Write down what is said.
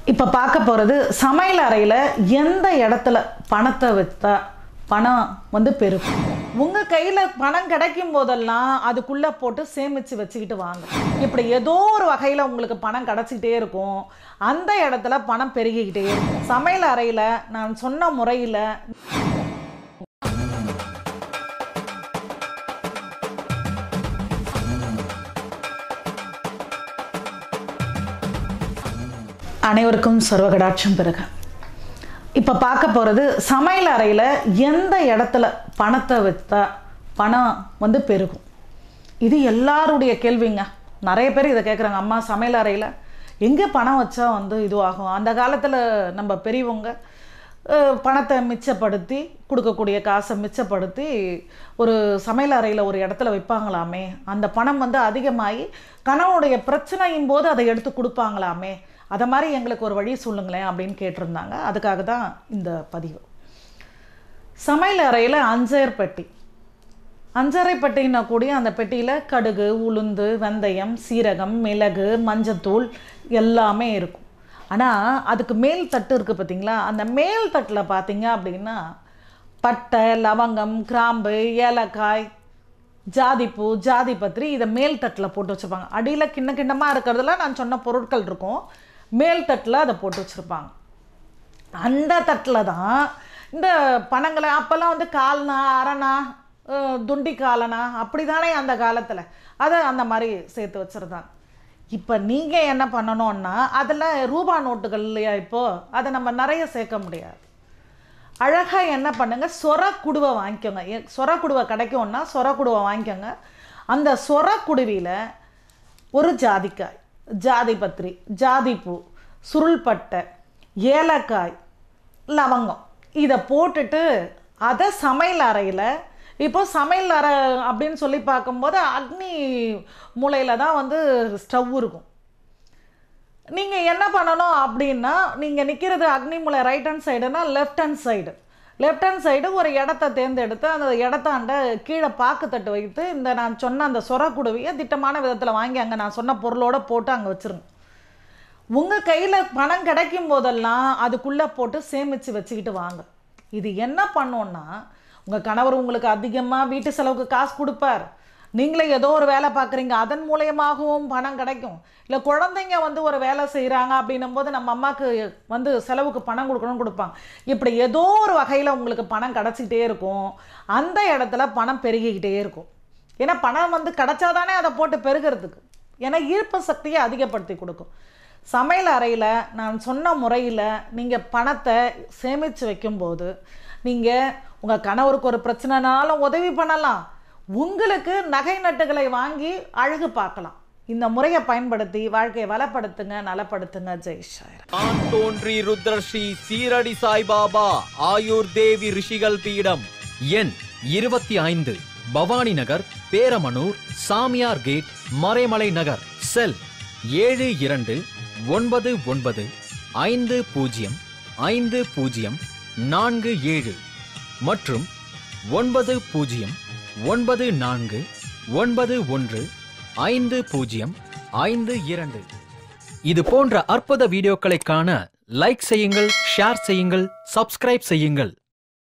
இப்போ பார்க்க போகிறது சமையல் அறையில் எந்த இடத்துல பணத்தை வச்சா பணம் வந்து பெருகும் உங்கள் கையில் பணம் கிடைக்கும் போதெல்லாம் அதுக்குள்ளே போட்டு சேமித்து வச்சுக்கிட்டு வாங்க இப்படி ஏதோ ஒரு வகையில் உங்களுக்கு பணம் கிடச்சிக்கிட்டே இருக்கும் அந்த இடத்துல பணம் பெருகிக்கிட்டே இருக்கும் சமையல் அறையில் நான் சொன்ன முறையில் அனைவருக்கும் சர்வகடாட்சம் பெருக இப்போ பார்க்க போகிறது சமையல் அறையில் எந்த இடத்துல பணத்தை வைத்தா பணம் வந்து பெருகும் இது எல்லாருடைய கேள்விங்க நிறைய பேர் இதை கேட்குறாங்க அம்மா சமையல் அறையில் எங்கே பணம் வச்சா வந்து இதுவாகும் அந்த காலத்தில் நம்ம பெரியவங்க அஹ், பணத்தை மிச்சப்படுத்தி கொடுக்கக்கூடிய காசை மிச்சப்படுத்தி ஒரு சமையல் அறையில் ஒரு இடத்துல வைப்பாங்களாமே அந்த பணம் வந்து அதிகமாகி கணவனுடைய பிரச்சனையும் போது அதை எடுத்து கொடுப்பாங்களாமே அதை மாதிரி எங்களுக்கு ஒரு வழி சொல்லுங்களேன் அப்படின்னு கேட்டிருந்தாங்க அதுக்காக தான் இந்த பதிவு சமையல் அறையில் அஞ்சர் பெட்டி அஞ்சரை பெட்டின்னா கூடிய அந்த பெட்டியில் கடுகு உளுந்து வெந்தயம் சீரகம் மிளகு மஞ்சத்தூள் எல்லாமே இருக்கும் ஆனால் அதுக்கு மேல் தட்டு இருக்குது பார்த்தீங்களா அந்த மேல் தட்டில் பார்த்தீங்க அப்படின்னா பட்டை லவங்கம் கிராம்பு ஏலக்காய் ஜாதிப்பூ ஜாதிபத்திரி இதை மேல் தட்டில் போட்டு வச்சுருப்பாங்க அடியில் கிண்ண கிண்ணமாக இருக்கிறதுல நான் சொன்ன பொருட்கள் இருக்கும் மேல் தட்டில் அதை போட்டு வச்சுருப்பாங்க அந்த தட்டில் தான் இந்த பணங்களை அப்போல்லாம் வந்து கால்னா அரணா அஹ், துண்டி காலனா அப்படி தானே அந்த காலத்தில் அதை அந்த மாதிரி சேர்த்து வச்சுருந்தாங்க இப்போ நீங்கள் என்ன பண்ணணும்னா அதில் ரூபா நோட்டுகள் இல்லையா இப்போது அதை நம்ம நிறைய சேர்க்க முடியாது அழகாக என்ன பண்ணுங்க சொர குடுவை வாங்கிக்கோங்க எ- சொர குடுவை கிடைக்கும்னா சொர குடுவை வாங்கிக்கோங்க அந்த சொர குடுவியில் ஒரு ஜாதிக்காய் ஜாதி பத்திரி ஜாதிப்பூ சுருள்பட்டை ஏலக்காய் லவங்கம் இதை போட்டுட்டு அதை சமையல் அறையில் இப்போ சமையல் அறை அப்படின்னு சொல்லி பார்க்கும்போது அக்னி மூலையில் தான் வந்து ஸ்டவ் இருக்கும் நீங்கள் என்ன பண்ணணும் அப்படின்னா நீங்கள் நிற்கிறது அக்னிமூலை ரைட் ஹேண்ட் சைடுனா left hand side left hand side ஒரு இடத்த தேர்ந்தெடுத்து அந்த இடத்தாண்ட கீழே பாக்கு தட்டு வைத்து இந்த நான் சொன்ன அந்த சொரக்குடுவியை திட்டமான விதத்தில் வாங்கி அங்கே நான் சொன்ன பொருளோட போட்டு அங்கே வச்சுருங்க உங்கள் கையில் பணம் கிடைக்கும் போதெல்லாம் அதுக்குள்ளே போட்டு சேமித்து வச்சுக்கிட்டு வாங்க இது என்ன பண்ணோன்னா உங்கள் கணவர் உங்களுக்கு அதிகமாக வீட்டு செலவுக்கு காசு கொடுப்பார் நீங்களே ஏதோ ஒரு வேலை பார்க்குறீங்க அதன் மூலியமாகவும் பணம் கிடைக்கும் இல்லை குழந்தைங்க வந்து ஒரு வேலை செய்கிறாங்க அப்படின்னும் போது நம்ம அம்மாவுக்கு வந்து செலவுக்கு பணம் கொடுக்கணும்னு கொடுப்பாங்க இப்படி ஏதோ ஒரு வகையில் உங்களுக்கு பணம் கிடச்சிக்கிட்டே இருக்கும் அந்த இடத்துல பணம் பெருகிக்கிட்டே இருக்கும் ஏன்னா பணம் வந்து கிடைச்சாதானே அதை போட்டு பெருகிறதுக்கு ஏன்னா ஈர்ப்பு சக்தியை அதிகப்படுத்தி கொடுக்கும் சமையல் அறையில் நான் சொன்ன முறையில் நீங்கள் பணத்தை சேமித்து வைக்கும்போது நீங்கள் உங்கள் கணவருக்கு ஒரு பிரச்சனைனாலும் உதவி பண்ணலாம் உங்களுக்கு நகை நட்டுகளை வாங்கி அழகு பார்க்கலாம் இந்த முறையை பயன்படுத்தி வாழ்க்கையை வளப்படுத்துங்க நலப்படுத்துங்க ஜெய் ஷாயர் நான் தோன்றி ருத்ரஸ்ரீ சீரடி சாய்பாபா ஆயுர் தேவி ரிஷிகள் பீடம் எண் இருபத்தி ஐந்து பவானி நகர் பேரமனூர் சாமியார் கேட் மறைமலை நகர் செல் ஏழு இரண்டு ஒன்பது ஒன்பது ஐந்து பூஜ்ஜியம் ஐந்து பூஜ்ஜியம் நான்கு ஏழு மற்றும் ஒன்பது பூஜ்ஜியம் ஒன்பது நான்கு ஒன்பது ஒன்று ஐந்து பூஜ்ஜியம் ஐந்து இரண்டு இது போன்ற அற்புத வீடியோக்களை காண லைக் செய்யுங்கள் ஷேர் செய்யுங்கள் சப்ஸ்கிரைப் செய்யுங்கள்